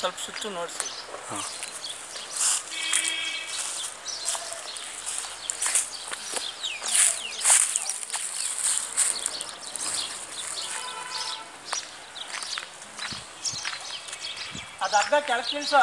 ಸ್ವಲ್ಪ ಸುತ್ತು ನೋಡಿಸಿ ಅದು ಹಗ್ಗ ಕೆಳಗೆ ಇಳಿಸು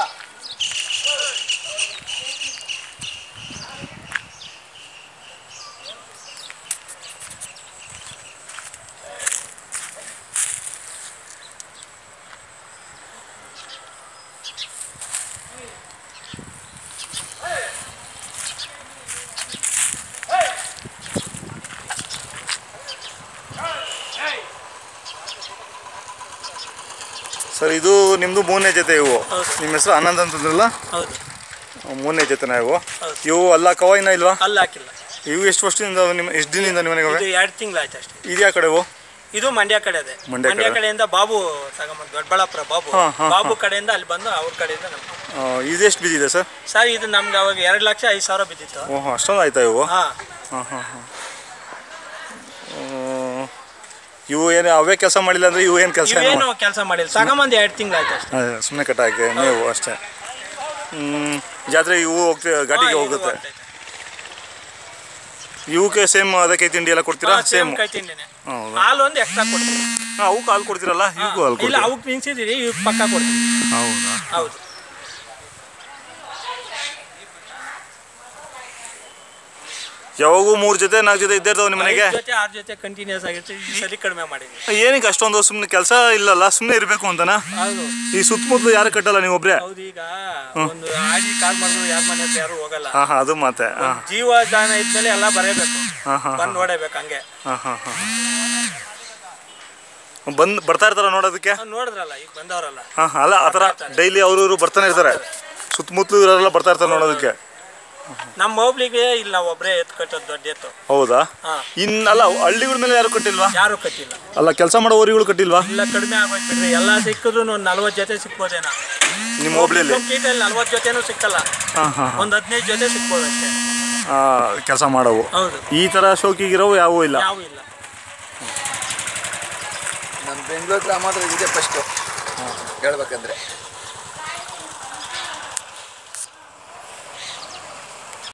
ಸರ್ ಇದು ನಿಮ್ಮದು ಮೂರನೇ ಜೊತೆ ಇವು ಹೌದು. ನಿಮ್ಮ ಹೆಸರು ಆನಂದ್ ಅಂತಂದ್ರಲ್ಲ ಹೌದು ಮೂರನೇ ಜೊತೆನ ಇವು ಹೌದು. ಇವು ಅಲ್ಲ ಕವಾಯಿನ ಇಲ್ವಾ ಅಲ್ಲಿ ಹಾಕಿಲ್ಲ ಇವು ಎಷ್ಟು ವರ್ಷದಿಂದ ನಿಮ್ಮ ಎಷ್ಟು ದಿನದಿಂದ ನಿಮ್ಮ ಮನೆಗೆ ಇದು ಎರಡು ತಿಂಗಳು ಆಯ್ತು ಅಷ್ಟೇ ಇದು ಯಾವ ಕಡೆ ಇವು ಇದು ಮಂಡ್ಯ ಕಡೆ ಇದೆ ಮಂಡ್ಯ ಮಂಡ್ಯ ಕಡೆ. ಕಡೆಯಿಂದ ಬಾಬು ತಗೊಂಬಂದು ದೊಡ್ಡಬಳ್ಳಾಪುರ ಬಾಬು ಹಾ, ಹಾ, ಬಾಬು ಕಡೆಯಿಂದ ಅಲ್ಲಿ ಬಂದು ಅವ್ರ ಕಡೆಯಿಂದ ನಮ್ಗೆ ಆ, ಇದು ಎಷ್ಟು ಬಿದ್ದಿದೆ ಸರ್ ಸರ್ ಇದು ನಮ್ಗೆ ಅವಾಗ ಎರಡು ಲಕ್ಷ ಐದು ಸಾವಿರ ಬಿದ್ದಿತ್ತು ಓಹೋ ಅಷ್ಟೊಂದು ಆಯ್ತಾ ಇವು ಹಾ ಹಾಂ ಹಾಂ ಹಾಂ ಇವು ಏನು ಅವೇ ಕೆಲಸ ಮಾಡಿಲ್ಲ ಅಂದರೆ ಇವು ಏನು ಕೆಲಸ ಇವೇನು ಕೆಲಸ ಮಾಡಿಲ್ಲ ತಗೊಂಬಂದು ಎರಡು ತಿಂಗಳು ಆಯ್ತು ಅಷ್ಟೇ ಸುಮ್ಮನೆ ಕಟ್ಟಾಕಿ ಮೇವು ಅಷ್ಟೇ ಹ್ಮ್, ಜಾತ್ರೆ ಇವು ಹೋಗ್ತೇ ಗಾಡಿಗೆ ಹಾ, ಇದು ಹೋಗುತ್ತೆ ಹೋಗ್ತೈತೆ. ಇವಕ್ಕೆ ಸೇಮ್ ಅದಕ್ಕೆ ತಿಂಡಿ ಎಲ್ಲ ಕೊಡ್ತೀರಾ ಹಾ, ಸೇಮ್ same ಕೈ ತಿಂಡಿನೇ. ಹೌದಾ ಹಾಲು ಒಂದು ಎಕ್ಸ್ಟ್ರಾ ಕೊಡ್ತೀವಿ ಹಾಂ ಅವಕ್ಕೆ ಹಾಲು ಕೊಡ್ತೀರಲ್ಲ ಇವಕ್ಕೂ ಹಾಲು ಇಲ್ಲ ಕೊಡ್ತೀರಾ ಅವಕ್ಕೆ ನಿಲ್ಸಿದ್ದೀರಿ ಇವ್ ಪಕ್ಕ ಕೊಡ್ತೀವಿ ಹೌದಾ ಹೌದು ಯಾವಾಗೂ ಮೂರು ಜೊತೆ ನಾಲ್ಕು ಜೊತೆ ಇದ್ದೇ ಇರ್ತಾವೆ ನಿಮ್ಮ ಮನೆಗೆ ಐದ್ ಜೊತೆ ಆರು ಜೊತೆ ಕಂಟಿನ್ಯೂಸ್ ಆಗಿರುತ್ತೆ ಈ ಸರಿ ಕಡಿಮೆ ಮಾಡಿದ್ವಿ ಏನಕ್ಕೆ ಅಷ್ಟೊಂದು ಸುಮ್ಮನೆ ಕೆಲಸ ಇಲ್ಲಲ್ಲ ಸುಮ್ಮನೆ ಇರಬೇಕು ಅಂತನಾ ಹೌದು ಈ ಸುತ್ತಮುತ್ತಲು ಯಾರು ಕಟ್ಟಲ್ಲ ನೀವು ಒಬ್ಬರೇ ಹೌದು ಈಗ ಒಂದು ಆಗಿ ಕಾಲ್ ಮಾಡಿದ್ರು ಯಾರ ಮನೆ ಹತ್ರ ಯಾರು ಹೋಗಲ್ಲ ಹಾಂ ಹಾಂ ಅದು ಮಾತೆ ಹಾಂ ಜೀವ ದಾನ ಇದ್ಮೇಲೆ ಎಲ್ಲ ಬರೇಬೇಕು ಹಾಂ ಹಾಂ ಬಂದು ನೋಡಬೇಕು ಹಂಗೆ ಹಾಂ ಹಾಂ ಹಾಂ ಬಂದು ಬರ್ತಾ ಇರ್ತಾರ ನೋಡೋದಕ್ಕೆ ಅವ್ರು ನೋಡಿದ್ರಲ್ಲ ಈಗ ಬಂದವರಲ್ಲ ಹಾಂ ಅಲ್ಲ ಆ ಥರ ಡೈಲಿ ಅವರು ಇವರು ಬರ್ತಾನೆ ಇರ್ತಾರೆ ಸುತ್ತಮುತ್ತಲು ಇವರೆಲ್ಲ ಬರ್ತಾ ಇರ್ತಾರೆ ನೋಡೋದಕ್ಕೆ ನಮ್ಮ ಹೋಬ್ಳಿಗೆ ಇಲ್ಲ ಒಬ್ಬರೇ ಎತ್ತು ಕಟ್ಟೋದು ದೊಡ್ಡ ಎತ್ತು ಹೌದಾ ಹಾ ಇನ್ನಲ್ಲ ಹಳ್ಳಿಗಳ ಮೇಲೆ ಯಾರು ಕಟ್ಟಿಲ್ವಾ ಯಾರು ಕಟ್ಟಿಲ್ಲ ಅಲ್ಲ ಕೆಲಸ ಮಾಡೋ ಊರುಗಳು ಕಟ್ಟಿಲ್ವಾ ಇಲ್ಲ ಕಡಿಮೆ ಆಗೋಯ್ತು ಬಿಡ್ರಿ ಎಲ್ಲ ಸಿಕ್ಕಿದ್ರು ಒಂದು ನಲ್ವತ್ತು ಜೊತೆ ಸಿಕ್ಬೋದೇನೋ ನಿಮ್ಮ ಹೋಬ್ಳಿಯಲ್ಲಿ ಕೀಟಲ್ಲಿ ನಲ್ವತ್ತು ಜೊತೆನೂ ಸಿಕ್ಕಲ್ಲ ಹಾಂ ಹಾಂ ಒಂದು ಹದಿನೈದು ಜೊತೆ ಸಿಕ್ಬೋದು ಅಷ್ಟೇ ಕೆಲಸ ಮಾಡೋವು ಹೌದು ಈ ಥರ ಶೋಕಿಗಿರೋವು ಯಾವೂ ಇಲ್ಲ ಯಾವೂ ಇಲ್ಲ ನಮ್ಮ ಬೆಂಗಳೂರು ಗ್ರಾಮಾಂತರ ಇದೆ ಫಸ್ಟು ಹೇಳ್ಬೇಕಂದ್ರೆ